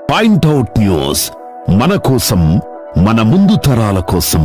point out news మన కోసం మన ముందు తరాల కోసం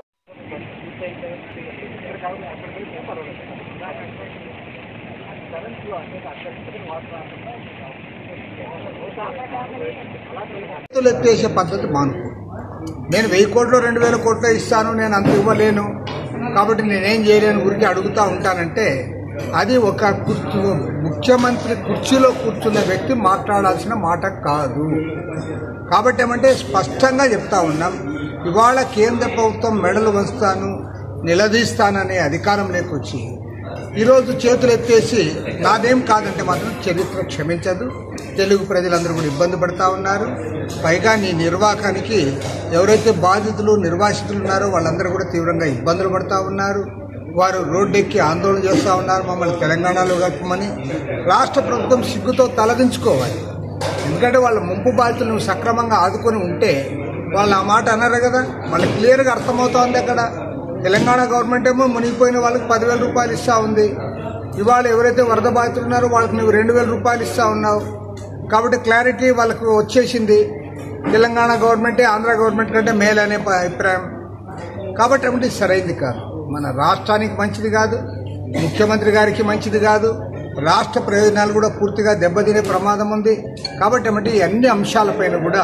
చేతులు ఎత్తేసే పద్ధతి మానుకో నేను వెయ్యి కోట్లు రెండు వేల కోట్లు ఇస్తాను నేను అంత ఇవ్వలేను కాబట్టి నేనేం చేయలేను గురించి అడుగుతా ఉంటానంటే అది ఒక కుర్చీ ముఖ్యమంత్రి కుర్చీలో కూర్చున్న వ్యక్తి మాట్లాడాల్సిన మాట కాదు కాబట్టి ఏమంటే స్పష్టంగా చెప్తా ఉన్నాం ఇవాళ కేంద్ర ప్రభుత్వం మెడలు వంచుతాను నిలదీస్తాననే అధికారం లేకొచ్చి ఈరోజు చేతులు ఎత్తేసి నాదేం కాదంటే మాత్రం చరిత్ర క్షమించదు తెలుగు ప్రజలందరూ కూడా ఇబ్బంది పడతా ఉన్నారు పైగా నీ నిర్వాహకానికి ఎవరైతే బాధితులు నిర్వాసితులు ఉన్నారో వాళ్ళందరూ కూడా తీవ్రంగా ఇబ్బందులు పడతా ఉన్నారు వారు రోడ్డెక్కి ఆందోళన చేస్తూ ఉన్నారు మమ్మల్ని తెలంగాణలో కట్టమని రాష్ట్ర ప్రభుత్వం సిగ్గుతో తలదించుకోవాలి ఎందుకంటే వాళ్ళ ముంపు బాధితులు నువ్వు సక్రమంగా ఆదుకొని ఉంటే వాళ్ళు ఆ మాట అన్నారు కదా వాళ్ళకి క్లియర్గా అర్థమవుతోంది అక్కడ తెలంగాణ గవర్నమెంట్ ఏమో మునిగిపోయిన వాళ్ళకి పదివేల రూపాయలు ఇస్తా ఉంది ఇవాళ ఎవరైతే వరద బాధితులు ఉన్నారో వాళ్ళకి నువ్వు రెండు వేల రూపాయలు ఇస్తా ఉన్నావు కాబట్టి క్లారిటీ వాళ్ళకు వచ్చేసింది తెలంగాణ గవర్నమెంటే ఆంధ్ర గవర్నమెంట్ కంటే మేలు అనే ప- అభిప్రాయం కాబట్టి ఏమిటి సరైంది కాదు మన రాష్ట్రానికి మంచిది కాదు ముఖ్యమంత్రి గారికి మంచిది కాదు రాష్ట్ర ప్రయోజనాలు కూడా పూర్తిగా దెబ్బతినే ప్రమాదం ఉంది కాబట్టి ఏమిటి ఈ అన్ని అంశాలపైన కూడా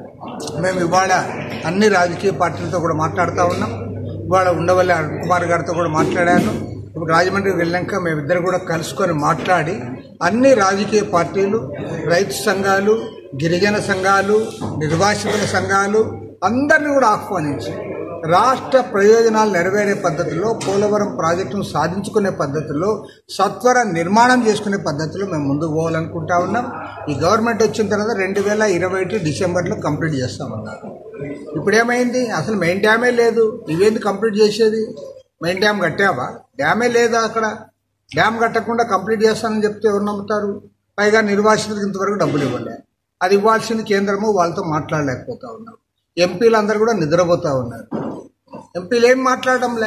మేము ఇవాళ అన్ని రాజకీయ పార్టీలతో కూడా మాట్లాడుతూ ఉన్నాం ఇవాళ ఉండవల్లి అరుణ్ కుమార్ గారితో కూడా మాట్లాడాను ఇప్పుడు రాజమండ్రికి వెళ్ళాక మేమిద్దరు కూడా కలుసుకొని మాట్లాడి అన్ని రాజకీయ పార్టీలు రైతు సంఘాలు గిరిజన సంఘాలు నిర్వాసితుల సంఘాలు అందరినీ కూడా ఆహ్వానించి రాష్ట్ర ప్రయోజనాలు నెరవేరే పద్ధతిలో పోలవరం ప్రాజెక్టును సాధించుకునే పద్ధతిలో సత్వర నిర్మాణం చేసుకునే పద్ధతిలో మేము ముందుకు పోవాలనుకుంటా ఉన్నాం ఈ గవర్నమెంట్ వచ్చిన తర్వాత రెండు వేల ఇరవై ఒకటి డిసెంబర్లో కంప్లీట్ చేస్తామన్నారు ఇప్పుడు ఏమైంది అసలు మెయిన్ డ్యామే లేదు ఇవేంది కంప్లీట్ చేసేది మెయిన్ డ్యామ్ కట్టావా డ్యామే లేదా అక్కడ డ్యామ్ కట్టకుండా కంప్లీట్ చేస్తానని చెప్తే ఎవరు నమ్ముతారు పైగా నిర్వాసితులకు ఇంతవరకు డబ్బులు ఇవ్వలే అది ఇవ్వాల్సింది కేంద్రము వాళ్ళతో మాట్లాడలేకపోతా ఉన్నారు ఎంపీలు అందరూ కూడా నిద్రపోతా ఉన్నారు ఎంపీలు ఏం మాట్లాడడంలే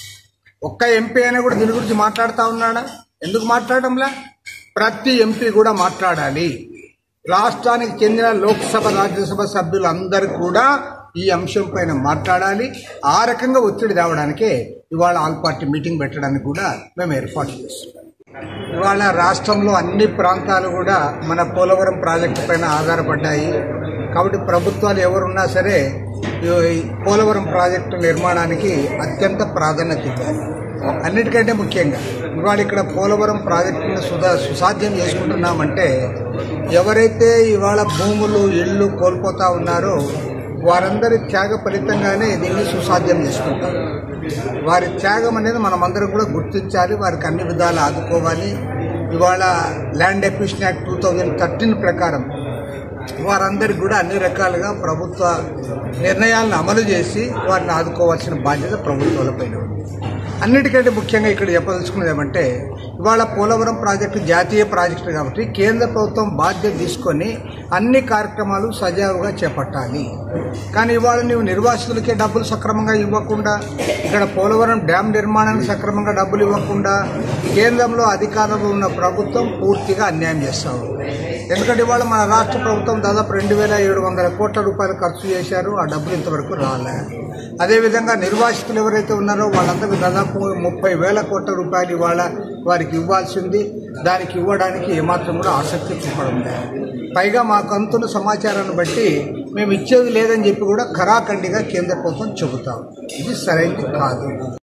ఒక్క ఎంపీ అయినా కూడా దీని గురించి మాట్లాడుతూ ఉన్నాడా ఎందుకు మాట్లాడడంలే ప్రతి ఎంపీ కూడా మాట్లాడాలి రాష్ట్రానికి చెందిన లోక్సభ రాజ్యసభ సభ్యులందరూ కూడా ఈ అంశం పైన మాట్లాడాలి ఆ రకంగా ఒత్తిడి తేవడానికే ఇవాళ ఆల్ పార్టీ మీటింగ్ పెట్టడానికి కూడా మేము ఏర్పాటు చేస్తున్నాం ఇవాళ రాష్ట్రంలో అన్ని ప్రాంతాలు కూడా మన పోలవరం ప్రాజెక్టు పైన ఆధారపడ్డాయి కాబట్టి ప్రభుత్వాలు ఎవరున్నా సరే ఈ పోలవరం ప్రాజెక్టు నిర్మాణానికి అత్యంత ప్రాధాన్యత ఇవ్వాలి అన్నిటికంటే ముఖ్యంగా ఇవాళ ఇక్కడ పోలవరం ప్రాజెక్టును సుధా సుసాధ్యం చేసుకుంటున్నామంటే ఎవరైతే ఇవాళ భూములు ఇళ్ళు కోల్పోతా ఉన్నారో వారందరి త్యాగ ఫలితంగానే దీన్ని సుసాధ్యం చేసుకుంటారు వారి త్యాగం అనేది మనమందరం కూడా గుర్తించాలి వారికి అన్ని విధాలు ఆదుకోవాలి ఇవాళ land acquisition act two thousand thirteen ప్రకారం వారందరికి కూడా అన్ని రకాలుగా ప్రభుత్వ నిర్ణయాలను అమలు చేసి వారిని ఆదుకోవాల్సిన బాధ్యత ప్రభుత్వాలపైన ఉంది అన్నిటికంటే ముఖ్యంగా ఇక్కడ చెప్పదలుచుకున్నది ఏమంటే ఇవాళ పోలవరం ప్రాజెక్టు జాతీయ ప్రాజెక్టు కాబట్టి కేంద్ర ప్రభుత్వం బాధ్యత తీసుకొని అన్ని కార్యక్రమాలు సజావుగా చేపట్టాలి కానీ ఇవాళ నీవు నిర్వాసితులకే డబ్బులు సక్రమంగా ఇవ్వకుండా ఇక్కడ పోలవరం డ్యామ్ నిర్మాణానికి సక్రమంగా డబ్బులు ఇవ్వకుండా కేంద్రంలో అధికారంలో ఉన్న ప్రభుత్వం పూర్తిగా అన్యాయం చేస్తావు ఎందుకంటే ఇవాళ మన రాష్ట్ర ప్రభుత్వం దాదాపు రెండు వేల ఏడు వందల కోట్ల రూపాయలు ఖర్చు చేశారు ఆ డబ్బులు ఇంతవరకు రాలే అదేవిధంగా నిర్వాసితులు ఎవరైతే ఉన్నారో వాళ్ళందరికీ దాదాపు ముప్పై వేల కోట్ల రూపాయలు ఇవాళ వారికి ఇవ్వాల్సింది దానికి ఇవ్వడానికి ఏమాత్రం కూడా ఆసక్తి చూపడం లేదు పైగా మాకు అందుతున్న సమాచారాన్ని బట్టి మేము ఇచ్చేది లేదని చెప్పి కూడా ఖరాఖండిగా కేంద్ర ప్రభుత్వం చెబుతాం ఇది సరైనది కాదు